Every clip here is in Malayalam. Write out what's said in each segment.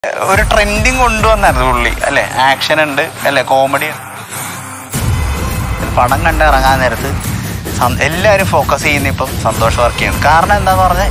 ഒരു ട്രെൻഡിങ് കൊണ്ടുവന്നായിരുന്നു പുള്ളി അല്ലേ ആക്ഷൻ ഉണ്ട് അല്ലേ കോമഡി പടം കണ്ട് ഇറങ്ങാൻ നേരത്ത് സം- എല്ലാവരും ഫോക്കസ് ചെയ്യുന്ന ഇപ്പം സന്തോഷ് വർക്കിയാണ് കാരണം എന്താന്ന് പറഞ്ഞാൽ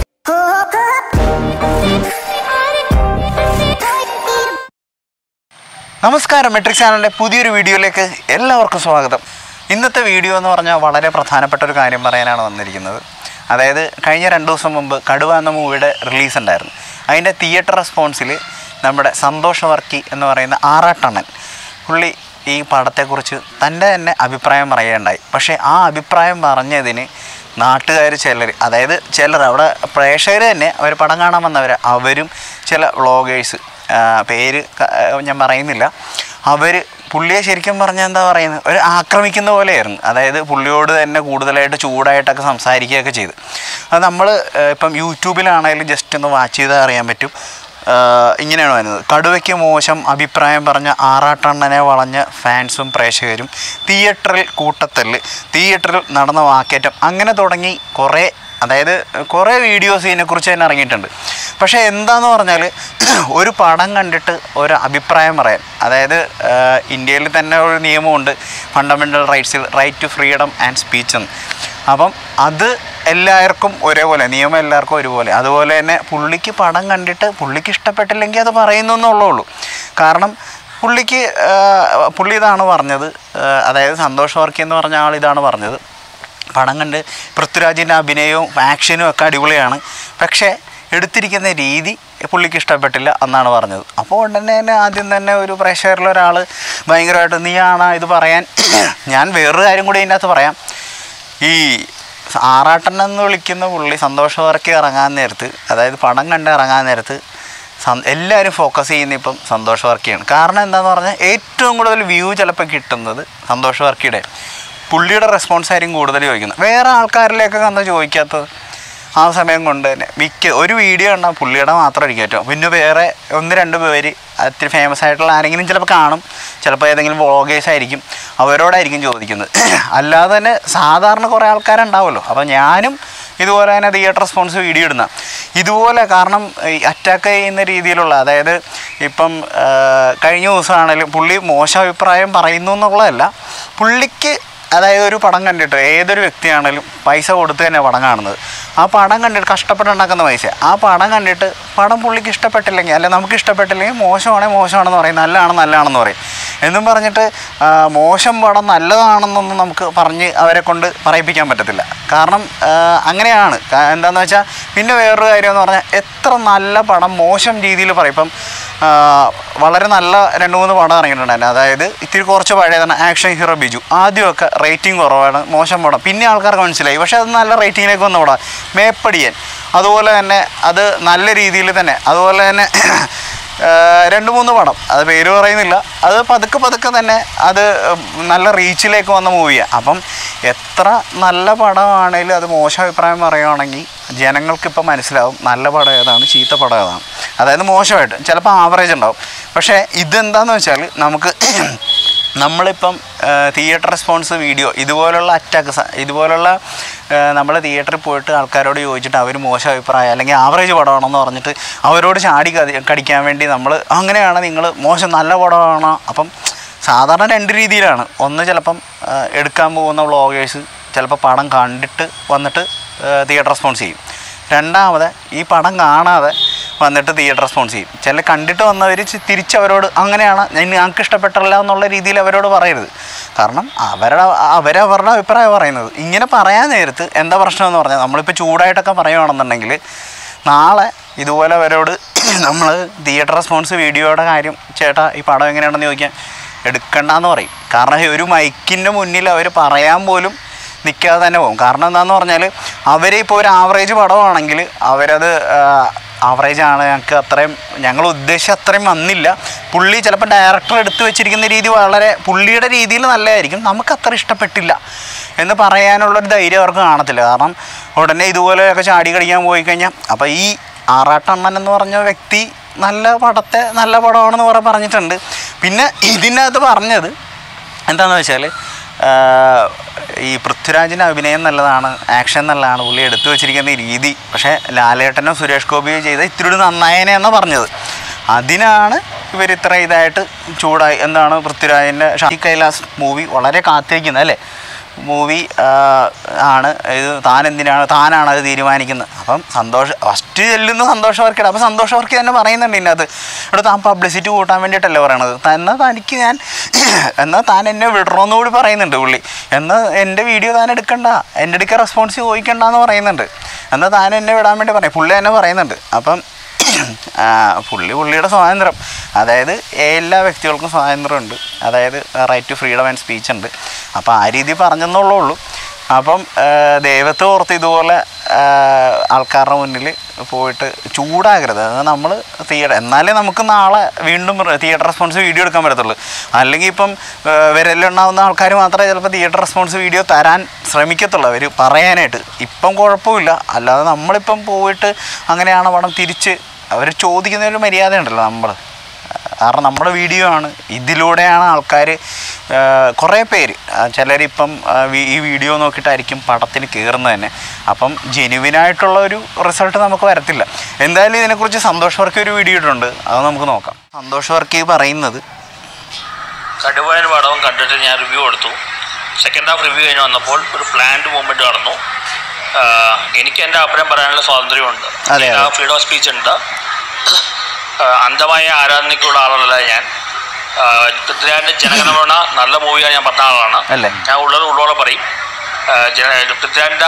നമസ്കാരം മെട്രിക് ചാനലിൻ്റെ പുതിയൊരു വീഡിയോയിലേക്ക് എല്ലാവർക്കും സ്വാഗതം ഇന്നത്തെ വീഡിയോ എന്ന് പറഞ്ഞാൽ വളരെ പ്രധാനപ്പെട്ട ഒരു കാര്യം പറയാനാണ് വന്നിരിക്കുന്നത് അതായത് കഴിഞ്ഞ രണ്ട് ദിവസം മുമ്പ് കടുവ എന്ന മൂവിയുടെ റിലീസ് ഉണ്ടായിരുന്നു അതിൻ്റെ തിയേറ്റർ റെസ്പോൺസിൽ നമ്മുടെ സന്തോഷ് വർക്കി എന്ന് പറയുന്ന ആറാട്ടണ്ണൻ പുള്ളി ഈ പടത്തെക്കുറിച്ച് തൻ്റെ തന്നെ അഭിപ്രായം പറയുകയുണ്ടായി പക്ഷേ ആ അഭിപ്രായം പറഞ്ഞതിന് നാട്ടുകാർ ചിലർ അതായത് ചിലർ അവിടെ പ്രേക്ഷകർ തന്നെ അവർ പടം കാണാൻ വന്നവർ അവരും ചില വ്ളോഗേഴ്സ് പേര് ക- ഞാൻ പറയുന്നില്ല അവർ പുള്ളിയെ ശരിക്കും പറഞ്ഞാൽ എന്താ പറയുന്നത് ഒരു ആക്രമിക്കുന്ന പോലെയായിരുന്നു അതായത് പുള്ളിയോട് തന്നെ കൂടുതലായിട്ട് ചൂടായിട്ടൊക്കെ സംസാരിക്കുകയൊക്കെ ചെയ്തു അത് നമ്മൾ ഇപ്പം യൂട്യൂബിലാണെങ്കിലും ജസ്റ്റ് ഒന്ന് വാച്ച് ചെയ്താൽ അറിയാൻ പറ്റും ആഹ് ഇങ്ങനെയാണ് വരുന്നത് കടുവയ്ക്ക് മോശം അഭിപ്രായം പറഞ്ഞ ആറാട്ടണ്ണനെ വളഞ്ഞ ഫാൻസും പ്രേക്ഷകരും തിയേറ്ററിൽ കൂട്ടത്തല്ല് തിയേറ്ററിൽ നടന്ന വാക്കേറ്റം അങ്ങനെ തുടങ്ങി കുറേ അതായത് കുറേ വീഡിയോസ് ഇതിനെക്കുറിച്ച് തന്നെ ഇറങ്ങിയിട്ടുണ്ട് പക്ഷേ എന്താന്ന് പറഞ്ഞാൽ ഒരു പടം കണ്ടിട്ട് ഒരു അഭിപ്രായം പറയാൻ അതായത് ആഹ് ഇന്ത്യയിൽ തന്നെ ഒരു നിയമമുണ്ട് ഫണ്ടമെൻ്റൽ റൈറ്റ്സിൽ right to freedom and speech എന്ന് അപ്പം അത് എല്ലാവർക്കും ഒരേപോലെ നിയമം എല്ലാവർക്കും ഒരുപോലെ അതുപോലെ തന്നെ പുള്ളിക്ക് പടം കണ്ടിട്ട് പുള്ളിക്ക് ഇഷ്ടപ്പെട്ടില്ലെങ്കിൽ അത് പറയുന്നു എന്നുള്ളൂ കാരണം പുള്ളിക്ക് ആ, പുള്ളി ഇതാണ് പറഞ്ഞത് ആ, അതായത് സന്തോഷ് വർക്കി എന്ന് പറഞ്ഞ ആൾ ഇതാണ് പറഞ്ഞത് പടം കണ്ട് പൃഥ്വിരാജിൻ്റെ അഭിനയവും ആക്ഷനും ഒക്കെ അടിപൊളിയാണ് പക്ഷേ എടുത്തിരിക്കുന്ന രീതി പുള്ളിക്ക് ഇഷ്ടപ്പെട്ടില്ല എന്നാണ് പറഞ്ഞത് അപ്പോൾ ഉടനെ തന്നെ ആദ്യം തന്നെ ഒരു പ്രേക്ഷകരിലൊരാൾ ഭയങ്കരമായിട്ട് നീയാണ് ഇത് പറയാൻ ഞാൻ വേറൊരു കാര്യം കൂടി ഇതിൻ്റെ അകത്ത് പറയാം ഈ ആറാട്ടൻ എന്ന് വിളിക്കുന്ന പുള്ളി സന്തോഷവർക്ക് ഇറങ്ങാൻ നേരത്ത് അതായത് പടം കണ്ട് ഇറങ്ങാൻ നേരത്ത് സം- എല്ലാവരും ഫോക്കസ് ചെയ്യുന്ന ഇപ്പം സന്തോഷ് വർക്കിയാണ് കാരണം എന്താന്ന് പറഞ്ഞാൽ ഏറ്റവും കൂടുതൽ വ്യൂ ചിലപ്പോൾ കിട്ടുന്നത് സന്തോഷ് വർക്കിയുടെ പുള്ളിയുടെ റെസ്പോൺസ് ആയിരിക്കും കൂടുതൽ ചോദിക്കുന്നത് വേറെ ആൾക്കാരിലേക്കൊക്കെ എന്താ ചോദിക്കാത്തത് ആ സമയം കൊണ്ട് തന്നെ മിക്ക ഒരു വീഡിയോ കണ്ടാൽ പുള്ളിയുടെ മാത്രം ആയിരിക്കും ഏറ്റവും പിന്നെ വേറെ ഒന്ന് രണ്ട് പേര് അത്തിരി ഫേമസ് ആയിട്ടുള്ള ആരെങ്കിലും ചിലപ്പോൾ കാണും ചിലപ്പോൾ ഏതെങ്കിലും വ്ളോഗേഴ്സ് ആയിരിക്കും അവരോടായിരിക്കും ചോദിക്കുന്നത് അല്ലാതെ തന്നെ സാധാരണ കുറേ ആൾക്കാരുണ്ടാവുമല്ലോ അപ്പോൾ ഞാനും ഇതുപോലെ തന്നെ തിയേറ്റർ റെസ്പോൺസ് വീഡിയോ ഇടുന്ന ഇതുപോലെ കാരണം ഈ അറ്റാക്ക് ചെയ്യുന്ന രീതിയിലുള്ള അതായത് ഇപ്പം ആ, കഴിഞ്ഞ ദിവസമാണെങ്കിലും പുള്ളി മോശം അഭിപ്രായം പറയുന്നു എന്നുള്ളതല്ല പുള്ളിക്ക് അതായത് ഒരു പടം കണ്ടിട്ട് ഏതൊരു വ്യക്തിയാണെങ്കിലും പൈസ കൊടുത്ത് തന്നെ പടം കാണുന്നത് ആ പടം കണ്ടിട്ട് കഷ്ടപ്പെട്ടുണ്ടാക്കുന്ന പൈസ ആ പടം കണ്ടിട്ട് പടം പുള്ളിക്ക് ഇഷ്ടപ്പെട്ടില്ലെങ്കിൽ അല്ലെ നമുക്ക് ഇഷ്ടപ്പെട്ടില്ലെങ്കിൽ മോശമാണെങ്കിൽ മോശമാണെന്ന് പറയും നല്ലതാണ് നല്ലതാണെന്ന് പറയും എന്നും പറഞ്ഞിട്ട് ആ, മോശം പടം നല്ലതാണെന്നൊന്നും നമുക്ക് പറഞ്ഞ് അവരെ കൊണ്ട് പറയിപ്പിക്കാൻ പറ്റത്തില്ല കാരണം ആ, അങ്ങനെയാണ് കാ- എന്താണെന്ന് വെച്ചാൽ പിന്നെ വേറൊരു കാര്യം എന്ന് പറഞ്ഞാൽ എത്ര നല്ല പടം മോശം രീതിയിൽ പറയും ഇപ്പം ആ, വളരെ നല്ല രണ്ട് മൂന്ന് പടം ഇറങ്ങിയിട്ടുണ്ടായിരുന്നു അതായത് ഇത്തിരി കുറച്ച് പഴയതാണ് ആക്ഷൻ ഹീറോ ബിജു ആദ്യമൊക്കെ റേറ്റിംഗ് കുറവാണ് മോശം പടം പിന്നെ ആൾക്കാർക്ക് മനസ്സിലായി പക്ഷേ അത് നല്ല റേറ്റിങ്ങിലേക്ക് വന്ന പടം മേപ്പടിയൻ അതുപോലെ തന്നെ അത് നല്ല രീതിയിൽ തന്നെ അതുപോലെ തന്നെ ആ, രണ്ട് മൂന്ന് പടം അത് പേര് പറയുന്നില്ല അത് പതുക്കെ പതുക്കെ തന്നെ അത് നല്ല റീച്ചിലേക്ക് വന്ന മൂവിയാണ് അപ്പം എത്ര നല്ല പടമാണെങ്കിലും അത് മോശം അഭിപ്രായം പറയുകയാണെങ്കിൽ ജനങ്ങൾക്കിപ്പോൾ മനസ്സിലാവും നല്ല പടം ഏതാണ് ചീത്ത പടം ഏതാണ് അതായത് മോശമായിട്ട് ചിലപ്പോൾ ആവറേജ് ഉണ്ടാവും പക്ഷേ ഇതെന്താണെന്ന് വെച്ചാൽ നമുക്ക് നമ്മളിപ്പം തിയേറ്റർ റെസ്പോൺസ് വീഡിയോ ഇതുപോലുള്ള അറ്റാക്ക് ഇതുപോലുള്ള നമ്മൾ തിയേറ്ററിൽ പോയിട്ട് ആൾക്കാരോട് ചോദിച്ചിട്ട് അവർ മോശം അഭിപ്രായം അല്ലെങ്കിൽ ആവറേജ് പടമാണെന്ന് പറഞ്ഞിട്ട് അവരോട് ചാടി കതി- കടിക്കാൻ വേണ്ടി നമ്മൾ അങ്ങനെയാണ് നിങ്ങൾ മോശം നല്ല പടമാണോ അപ്പം സാധാരണ രണ്ട് രീതിയിലാണ് ഒന്ന് ചിലപ്പം ആ, എടുക്കാൻ പോകുന്ന വ്ളോഗേഴ്സ് ചിലപ്പോൾ പടം കണ്ടിട്ട് വന്നിട്ട് തിയേറ്റർ റെസ്പോൺസ് ചെയ്യും രണ്ടാമത് ഈ പടം കാണാതെ വന്നിട്ട് തിയേറ്റർ റെസ്പോൺസ് ചെയ്യും ചില കണ്ടിട്ട് വന്നവർ തിരിച്ച് അവരോട് അങ്ങനെയാണ് ഞാൻ ഞങ്ങൾക്ക് ഇഷ്ടപ്പെട്ടില്ല എന്നുള്ള രീതിയിൽ അവരോട് പറയരുത് കാരണം അവരുടെ അവരവരുടെ അഭിപ്രായം പറയുന്നത് ഇങ്ങനെ പറയാൻ നേരത്ത് എന്താ പ്രശ്നം എന്ന് പറഞ്ഞാൽ നമ്മളിപ്പോൾ ചൂടായിട്ടൊക്കെ പറയുകയാണെന്നുണ്ടെങ്കിൽ നാളെ ഇതുപോലെ അവരോട് നമ്മൾ തിയേറ്റർ റെസ്പോൺസ് വീഡിയോയുടെ കാര്യം ചേട്ടാ ഈ പടം എങ്ങനെയാണെന്ന് ചോദിക്കാൻ എടുക്കണ്ടെന്ന് പറയും കാരണം ഈ ഒരു മൈക്കിൻ്റെ മുന്നിൽ അവർ പറയാൻ പോലും നിൽക്കാതെ തന്നെ പോകും കാരണം എന്താണെന്ന് പറഞ്ഞാൽ അവർ ഇപ്പോൾ ഒരു ആവറേജ് പടമാണെങ്കിൽ അവരത് ആവറേജ് ആണ് ഞങ്ങൾക്ക് അത്രയും ഞങ്ങൾ ഉദ്ദേശിച്ച അത്രയും വന്നില്ല പുള്ളി ചിലപ്പോൾ ഡയറക്ടർ എടുത്തു വെച്ചിരിക്കുന്ന രീതി വളരെ പുള്ളിയുടെ രീതിയിൽ നല്ലതായിരിക്കും നമുക്ക് അത്ര ഇഷ്ടപ്പെട്ടില്ല എന്ന് പറയാനുള്ളൊരു ധൈര്യം അവർക്ക് കാണത്തില്ല കാരണം ഉടനെ ഇതുപോലെയൊക്കെ ചാടി കടിക്കാൻ പോയി കഴിഞ്ഞാൽ അപ്പോൾ ഈ ആറാട്ടണ്ണൻ എന്ന് പറഞ്ഞ വ്യക്തി നല്ല പടത്തെ നല്ല പടമാണെന്ന് കുറെ പറഞ്ഞിട്ടുണ്ട് പിന്നെ ഇതിനകത്ത് പറഞ്ഞത് എന്താണെന്ന് വെച്ചാൽ ഈ പൃഥ്വിരാജിൻ്റെ അഭിനയം നല്ലതാണ് ആക്ഷൻ നല്ലതാണ് പുള്ളി എടുത്തു വെച്ചിരിക്കുന്ന ഈ രീതി പക്ഷേ ലാലേട്ടനും സുരേഷ് ഗോപിയും ചെയ്ത ഇത്തിരി നന്നായേനെ എന്നാണ് പറഞ്ഞത് അതിനാണ് ഇവർ ഇത്ര ഇതായിട്ട് ചൂടായി എന്താണ് പൃഥ്വിരാജിൻ്റെ ഷാഹി കൈലാസ് മൂവി വളരെ കാത്തിരിക്കുന്നത് അല്ലേ മൂവി ആണ് ഇത് താൻ എന്തിനാണ് താനാണ് അത് തീരുമാനിക്കുന്നത് അപ്പം സന്തോഷ് ഫസ്റ്റ് ചെല്ലുന്ന സന്തോഷ് വർക്കിയുടെ അപ്പോൾ സന്തോഷ് വർക്കി തന്നെ പറയുന്നുണ്ട് ഇതിനകത്ത് ഇവിടെ താൻ പബ്ലിസിറ്റി കൂട്ടാൻ വേണ്ടിയിട്ടല്ലേ പറയണത് താൻ എന്നാൽ തനിക്ക് ഞാൻ എന്നാൽ താൻ എന്നെ വിടണമെന്ന് കൂടി പറയുന്നുണ്ട് പുള്ളി എന്നാൽ എൻ്റെ വീഡിയോ താൻ എടുക്കണ്ട എൻ്റെ അടുക്ക റെസ്പോൺസ് ചോദിക്കണ്ട എന്ന് പറയുന്നുണ്ട് എന്നാൽ താൻ എന്നെ വിടാൻ വേണ്ടി പറയും പുള്ളി തന്നെ പറയുന്നുണ്ട് അപ്പം ആ, പുള്ളി പുള്ളിയുടെ സ്വാതന്ത്ര്യം അതായത് എല്ലാ വ്യക്തികൾക്കും സ്വാതന്ത്ര്യമുണ്ട് അതായത് right to freedom and speech ഉണ്ട് അപ്പോൾ ആ രീതി പറഞ്ഞെന്നുള്ളൂ ഉള്ളൂ അപ്പം ആ, ദൈവത്തെ ഓർത്ത് ഇതുപോലെ ആ, ആൾക്കാരുടെ മുന്നിൽ പോയിട്ട് ചൂടാകരുത് അത് നമ്മൾ തിയേറ്റർ എന്നാലേ നമുക്ക് നാളെ വീണ്ടും തിയേറ്റർ റെസ്പോൺസ് വീഡിയോ എടുക്കാൻ പറ്റത്തുള്ളൂ അല്ലെങ്കിൽ ഇപ്പം ആ, വിരലിലുണ്ടാവുന്ന ആൾക്കാർ മാത്രമേ ചിലപ്പോൾ തിയേറ്റർ റെസ്പോൺസ് വീഡിയോ തരാൻ ശ്രമിക്കത്തുള്ളൂ അവർ പറയാനായിട്ട് ഇപ്പം കുഴപ്പമില്ല അല്ലാതെ നമ്മളിപ്പം പോയിട്ട് അങ്ങനെയാണ് പടം തിരിച്ച് അവർ ചോദിക്കുന്ന ഒരു മര്യാദ ഉണ്ടല്ലോ നമ്മൾ കാരണം നമ്മുടെ വീഡിയോ ആണ് ഇതിലൂടെയാണ് ആൾക്കാർ കുറേ പേര് ചിലരിപ്പം ആ, വി- ഈ വീഡിയോ നോക്കിയിട്ടായിരിക്കും പടത്തിന് കയറുന്നത് തന്നെ അപ്പം ജെനുവിനായിട്ടുള്ള ഒരു റിസൾട്ട് നമുക്ക് വരത്തില്ല എന്തായാലും ഇതിനെക്കുറിച്ച് സന്തോഷ് വർക്ക് ഒരു വീഡിയോ ഇട്ടുണ്ട് അത് നമുക്ക് നോക്കാം സന്തോഷ് വർക്ക് പറയുന്നത് കടുവായൻ പടവും കണ്ടിട്ട് ഞാൻ റിവ്യൂ കൊടുത്തു സെക്കൻഡ് ഹാഫ് റിവ്യൂ കഴിഞ്ഞ് വന്നപ്പോൾ ഒരു പ്ലാൻഡ് മൂവ്മെൻറ്റ് നടന്നു ആഹ് എനിക്ക് എൻ്റെ അഭിപ്രായം പറയാനുള്ള സ്വാതന്ത്ര്യമുണ്ട് അതെ, അതെ. ഫ്രീഡം ഓഫ് സ്പീച്ച് ഉണ്ട് ആഹ് അന്ധമായ ആരാധനയ്ക്കുള്ള ആളല്ല ഞാൻ ആഹ് പൃഥ്വിരാജിൻ്റെ ജനഗണമന നല്ല മൂവിയാണ് ഞാൻ പറഞ്ഞ ആളാണ് അല്ലേ? ഞാൻ ഉള്ളത് ഉള്ളോടെ പറയും ആഹ് ജന- പൃഥ്വിരാജിൻ്റെ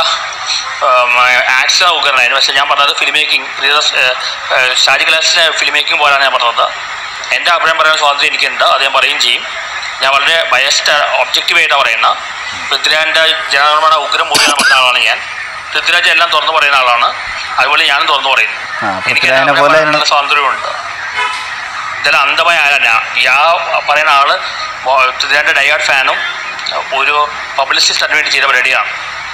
ആക്ഷൻ ഉഗ്രനായിരുന്നു പക്ഷേ ഞാൻ പറഞ്ഞത് ഫിലിം മേക്കിംഗ് ഷാജി കലാസിൻ്റെ ഫിലിം മേക്കിംഗ് പോലാണ് ഞാൻ പറഞ്ഞത് എൻ്റെ അഭിപ്രായം പറയാൻ സ്വാതന്ത്ര്യം എനിക്കുണ്ട് അത് ഞാൻ പറയുകയും ചെയ്യും ഞാൻ വളരെ ബയസ്ഡ് ഒബ്ജക്റ്റീവായിട്ടാണ് പറയുന്നത് പൃഥ്വിരാജിൻ്റെ ജനഗണമന ഉഗ്രം മൂവിയാണ് പറഞ്ഞ ആളാണ് ഞാൻ പൃഥ്വിരാജ് എല്ലാം തുറന്നു പറയുന്ന ആളാണ് അതുപോലെ ഞാനും തുറന്നു പറയുന്നു ആ, എനിക്ക് പൃഥ്വിരാജിനെ എൻ്റെ പോലെ അഭിപ്രായം പറയാനുള്ള സ്വാതന്ത്ര്യമുണ്ട് ഇതെല്ലാം അന്ധമായ ആരാധന യാ പറയുന്ന ആള് പൃഥ്വിരാജിൻ്റെ ഡയാഡ് ഫാനും ഒരു പബ്ലിസിസ്റ്റ് അതിന് വേണ്ടി ചെയ്ത പരിപാടിയാണ്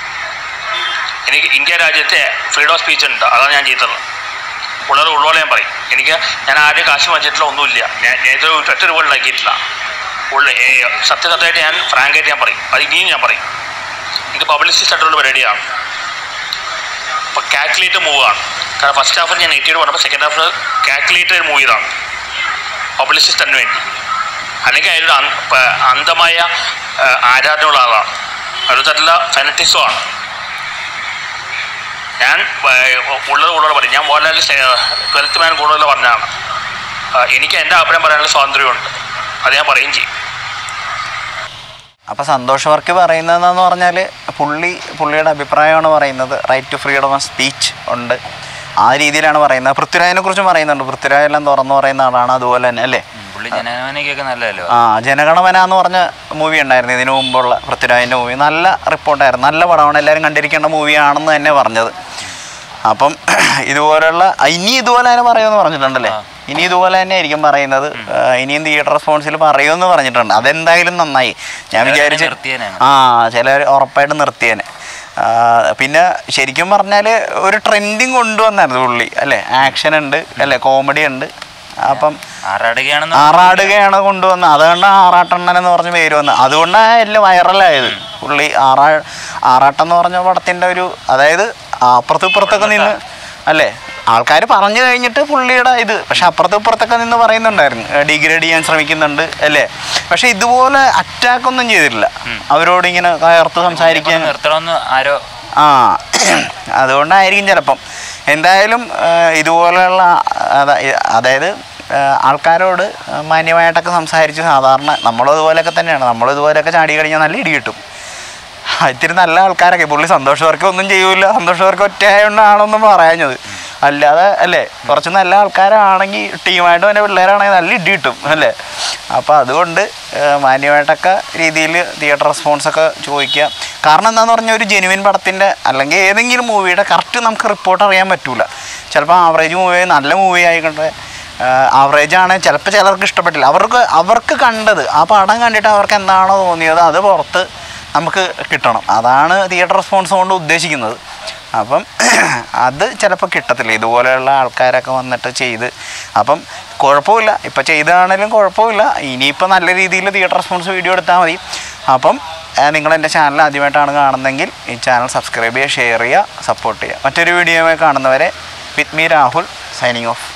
എനിക്ക് ഇന്ത്യ രാജ്യത്തെ ഫ്രീഡം ഓഫ് സ്പീച്ച് ഉണ്ട് അതാണ് ഞാൻ ചെയ്തത് ഉള്ളത് ഉള്ളോളം ഞാൻ പറയും എനിക്ക് ഞാൻ ആരെയും കാശ് വാങ്ങിച്ചിട്ടില്ല ഒന്നുമില്ല ഞാൻ ഞാൻ ഇത് ഒറ്റ രൂപ ഉണ്ടാക്കിയിട്ടില്ല ഉള്ള ഏ, സത്യസത്യമായിട്ട് ഞാൻ ഫ്രാങ്കായിട്ട് ഞാൻ പറയും അത് ഇനിയും ഞാൻ പറയും ഇത് പബ്ലിസിസ്റ്റ് ആയിട്ടുള്ള പരിപാടിയാണ് അപ്പോൾ കാൽക്കുലേറ്റ് മൂവാണ് കാരണം ഫസ്റ്റ് ഹാഫിൽ ഞാൻ നെഗറ്റീവ് പറഞ്ഞപ്പോൾ സെക്കൻഡ് ഹാഫിൽ കാൽക്കുലേറ്റഡ് മൂവ് ചെയ്താണ് പബ്ലിസിസ്റ്റിന് വേണ്ടി അല്ലെങ്കിൽ അതിലൊരു അന്ധ- പ- അന്ധമായ ആ, ആരാധനയുള്ള ആളാണ് ഒരു തരത്തിലുള്ള ഫെനറ്റിസമാണ് ഞാൻ ആ, ഉള്ളത് കൂടുതൽ പറയും ഞാൻ മോഹൻലാൽ ട്വൽത്ത് മാൻ കൂടുതൽ പറഞ്ഞാണ് ആ, എനിക്ക് എൻ്റെ അഭിപ്രായം പറയാനുള്ള സ്വാതന്ത്ര്യമുണ്ട് അത് ഞാൻ പറയുകയും ചെയ്യും അപ്പോൾ സന്തോഷ് വർക്ക് പറയുന്നതെന്ന് പറഞ്ഞാൽ പുള്ളി പുള്ളിയുടെ അഭിപ്രായമാണ് പറയുന്നത് right to freedom of speech ഉണ്ട് ആ രീതിയിലാണ് പറയുന്നത് പൃഥ്വിരാജിനെ കുറിച്ചും പറയുന്നുണ്ട് പൃഥ്വിരാജ് എല്ലാം തുറന്നു പറയുന്ന ആളാണ് അതുപോലെ തന്നെ അല്ലേ പുള്ളി ജനഗണമനയ്ക്കൊക്കെ നല്ലതല്ലോ ആ ജനഗണമന എന്ന് പറഞ്ഞ മൂവി ഉണ്ടായിരുന്നു ഇതിനു മുമ്പുള്ള പൃഥ്വിരാജിൻ്റെ മൂവി നല്ല റിപ്പോർട്ടായിരുന്നു നല്ല പടമാണ് എല്ലാവരും കണ്ടിരിക്കേണ്ട മൂവിയാണെന്ന് തന്നെ പറഞ്ഞത് അപ്പം ഇതുപോലുള്ള ഇനി ഇതുപോലെ തന്നെ പറയുമെന്ന് പറഞ്ഞിട്ടുണ്ടല്ലേ ഇനി ഇതുപോലെ തന്നെ ആയിരിക്കും പറയുന്നത് ആ, ഇനിയും തിയേറ്റർ റെസ്പോൺസിൽ പറയുമെന്ന് പറഞ്ഞിട്ടുണ്ട് അതെന്തായാലും നന്നായി ഞാൻ ചിലരെ വിചാരിച്ചു നിർത്തിയേനെ. ആ ചിലർ ഉറപ്പായിട്ടും നിർത്തിയേനെ ആ, പിന്നെ ശരിക്കും പറഞ്ഞാൽ ഒരു ട്രെൻഡിങ് കൊണ്ടുവന്നായിരുന്നു പുള്ളി അല്ലേ ആക്ഷൻ ഉണ്ട് അല്ലേ കോമഡി ഉണ്ട് അപ്പം ആറാടുകയാണെന്ന് ആറാടുകയാണ് കൊണ്ടുവന്നത് അതുകൊണ്ടാണ് ആറാട്ടെണ്ണൻ എന്ന് പറഞ്ഞ പേര് വന്നത് അതുകൊണ്ടാണ് എല്ലാം വൈറലായത് പുള്ളി ആറാ ആറാട്ടം എന്ന് പറഞ്ഞ പടത്തിൻ്റെ ഒരു അതായത് അപ്പുറത്തും ഇപ്പുറത്തൊക്കെ നിന്ന് അല്ലേ ആൾക്കാർ പറഞ്ഞു കഴിഞ്ഞിട്ട് പുള്ളിയുടെ ഇത് പക്ഷെ അപ്പുറത്തും ഇപ്പുറത്തൊക്കെ നിന്ന് പറയുന്നുണ്ടായിരുന്നു ഡിഗ്രേഡ് ചെയ്യാൻ ശ്രമിക്കുന്നുണ്ട് അല്ലേ പക്ഷെ ഇതുപോലെ അറ്റാക്ക് ഒന്നും ചെയ്തിട്ടില്ല അവരോട് ഇങ്ങനെ കയർത്ത് സംസാരിക്കാൻ നിർത്തണമെന്ന് ആരോ ആ അതുകൊണ്ടായിരിക്കും ചിലപ്പം എന്തായാലും ആ, ഇതുപോലെയുള്ള അതാ- അതായത് ആ, ആൾക്കാരോട് മാന്യമായിട്ടൊക്കെ സംസാരിച്ച് സാധാരണ നമ്മളും ഇതുപോലെയൊക്കെ തന്നെയാണ് നമ്മളും ഇതുപോലെയൊക്കെ ചാടി കഴിഞ്ഞാൽ നല്ല ഇടി കിട്ടും ഇത്തിരി നല്ല ആൾക്കാരൊക്കെ പുള്ളി സന്തോഷവർക്ക് ഒന്നും ചെയ്യൂല സന്തോഷവർക്ക് ഒറ്റയായോണ്ടാണൊന്നും പറയാഞ്ഞത് അല്ലാതെ അല്ലേ കുറച്ച് നല്ല ആൾക്കാരാണെങ്കിൽ ടീമായിട്ട് തന്നെ പിള്ളേരാണെങ്കിൽ നല്ല ഇടി കിട്ടും അല്ലേ അപ്പോൾ അതുകൊണ്ട് ഏഹ്, മാന്യമായിട്ടൊക്കെ രീതിയിൽ തിയേറ്റർ റെസ്പോൺസൊക്കെ ചോദിക്കുക കാരണം എന്താണെന്ന് പറഞ്ഞാൽ ഒരു ജെനുവിൻ പടത്തിൻ്റെ അല്ലെങ്കിൽ ഏതെങ്കിലും മൂവിയുടെ കറക്റ്റ് നമുക്ക് റിപ്പോർട്ട് അറിയാൻ പറ്റൂല ചിലപ്പോൾ ആവറേജ് മൂവി നല്ല മൂവി ആയിക്കോട്ടെ ആവറേജ് ആണ് ചിലപ്പോൾ ചിലർക്ക് ഇഷ്ടപ്പെട്ടില്ല അവർക്ക് അവർക്ക് കണ്ടത് ആ പടം കണ്ടിട്ട് അവർക്ക് എന്താണോ തോന്നിയത് അത് പുറത്ത് നമുക്ക് കിട്ടണം അതാണ് തിയേറ്റർ റെസ്പോൺസ് കൊണ്ട് ഉദ്ദേശിക്കുന്നത് അപ്പം അത് ചിലപ്പോൾ കിട്ടത്തില്ല ഇതുപോലെയുള്ള ആൾക്കാരൊക്കെ വന്നിട്ട് ചെയ്ത് അപ്പം കുഴപ്പമില്ല ഇപ്പം ചെയ്താണെങ്കിലും കുഴപ്പമില്ല ഇനിയിപ്പോൾ നല്ല രീതിയിൽ തിയേറ്റർ റെസ്പോൺസ് വീഡിയോ എടുത്താൽ മതി അപ്പം നിങ്ങൾ എൻ്റെ ചാനൽ ആദ്യമായിട്ടാണ് കാണുന്നതെങ്കിൽ ഈ ചാനൽ സബ്സ്ക്രൈബ് ചെയ്യുക ഷെയർ ചെയ്യുക സപ്പോർട്ട് ചെയ്യുക മറ്റൊരു വീഡിയോയുമായി കാണുന്നവരെ with me Rahul signing of